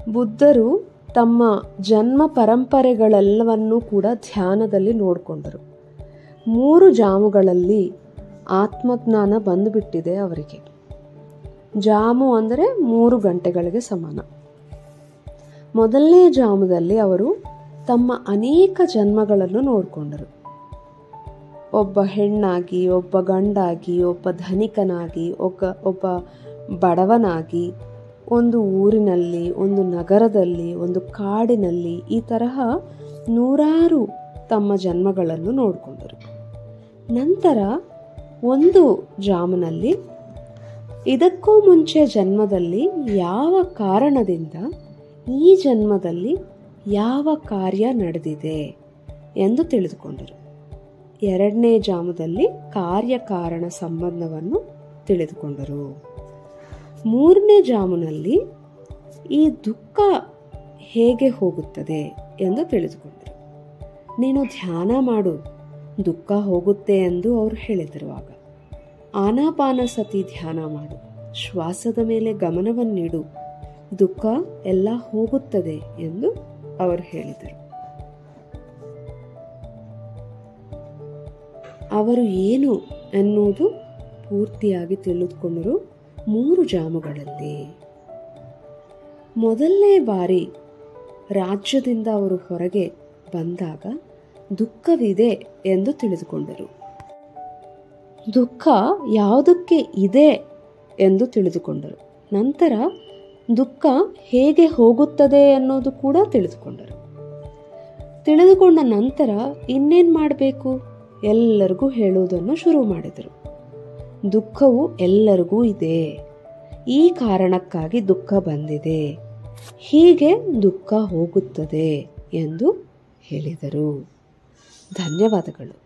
ಬುದ್ಧರು ತಮ್ಮ ಜನ್ಮ ಪರಂಪರೆಗಳೆಲ್ಲವನ್ನೂ ಕೂಡ ಧ್ಯಾನದಲ್ಲಿ ನೋಡಿಕೊಂಡರು ಮೂರು ಜಾಮುಗಳಲ್ಲಿ ಆತ್ಮಜ್ಞಾನ ಬಂದುಬಿಟ್ಟಿದೆ ಅವರಿಗೆ ಜಾಮು ಅಂದರೆ ಮೂರು ಗಂಟೆಗಳಿಗೆ ಸಮಾನ ಮೊದಲನೇ ಜಾಮದಲ್ಲಿ ಅವರು ತಮ್ಮ ಅನೇಕ ಜನ್ಮಗಳನ್ನು ನೋಡಿಕೊಂಡರು ಒಬ್ಬ ಹೆಣ್ಣಾಗಿ ಒಬ್ಬ ಗಂಡಾಗಿ ಒಬ್ಬ ಧನಿಕನಾಗಿ ಒಬ್ಬ ಒಬ್ಬ ಬಡವನಾಗಿ ಒಂದು ಊರಿನಲ್ಲಿ ಒಂದು ನಗರದಲ್ಲಿ ಒಂದು ಕಾಡಿನಲ್ಲಿ ಈ ತರಹ ನೂರಾರು ತಮ್ಮ ಜನ್ಮಗಳನ್ನು ನೋಡಿಕೊಂಡರು ನಂತರ ಒಂದು ಜಾಮನಲ್ಲಿ ಇದಕ್ಕೂ ಮುಂಚೆ ಜನ್ಮದಲ್ಲಿ ಯಾವ ಕಾರಣದಿಂದ ಈ ಜನ್ಮದಲ್ಲಿ ಯಾವ ಕಾರ್ಯ ನಡೆದಿದೆ ಎಂದು ತಿಳಿದುಕೊಂಡರು ಎರಡನೇ ಜಾಮದಲ್ಲಿ ಕಾರ್ಯಕಾರಣ ಸಂಬಂಧವನ್ನು ತಿಳಿದುಕೊಂಡರು ಮೂರನೇ ಜಾಮುನಲ್ಲಿ ಈ ದುಃಖ ಹೇಗೆ ಹೋಗುತ್ತದೆ ಎಂದು ತಿಳಿದುಕೊಂಡರು ನೀನು ಧ್ಯಾನ ಮಾಡು ದುಃಖ ಹೋಗುತ್ತೆ ಎಂದು ಅವರು ಹೇಳಿದರು ಆಗ ಆನಾಪಾನ ಸತಿ ಧ್ಯಾನ ಮಾಡು ಶ್ವಾಸದ ಮೇಲೆ ಗಮನವನ್ನಿಡು ದುಃಖ ಎಲ್ಲ ಹೋಗುತ್ತದೆ ಎಂದು ಅವರು ಹೇಳಿದರು ಅವರು ಏನು ಎನ್ನುವುದು ಪೂರ್ತಿಯಾಗಿ ತಿಳಿದುಕೊಂಡರು ಮೂರು ಜಾಮಗಳಲ್ಲಿ ಮೊದಲನೇ ಬಾರಿ ರಾಜ್ಯದಿಂದ ಅವರು ಹೊರಗೆ ಬಂದಾಗ ದುಃಖವಿದೆ ಎಂದು ತಿಳಿದುಕೊಂಡರು ದುಃಖ ಯಾವುದಕ್ಕೆ ಇದೆ ಎಂದು ತಿಳಿದುಕೊಂಡರು ನಂತರ ದುಃಖ ಹೇಗೆ ಹೋಗುತ್ತದೆ ಅನ್ನೋದು ಕೂಡ ತಿಳಿದುಕೊಂಡರು ತಿಳಿದುಕೊಂಡ ನಂತರ ಇನ್ನೇನು ಮಾಡಬೇಕು ಎಲ್ಲರಿಗೂ ಹೇಳುವುದನ್ನು ಶುರು ಮಾಡಿದರು ದುಃಖವು ಎಲ್ಲರಿಗೂ ಇದೆ ಈ ಕಾರಣಕ್ಕಾಗಿ ದುಃಖ ಬಂದಿದೆ ಹೀಗೆ ದುಃಖ ಹೋಗುತ್ತದೆ ಎಂದು ಹೇಳಿದರು ಧನ್ಯವಾದಗಳು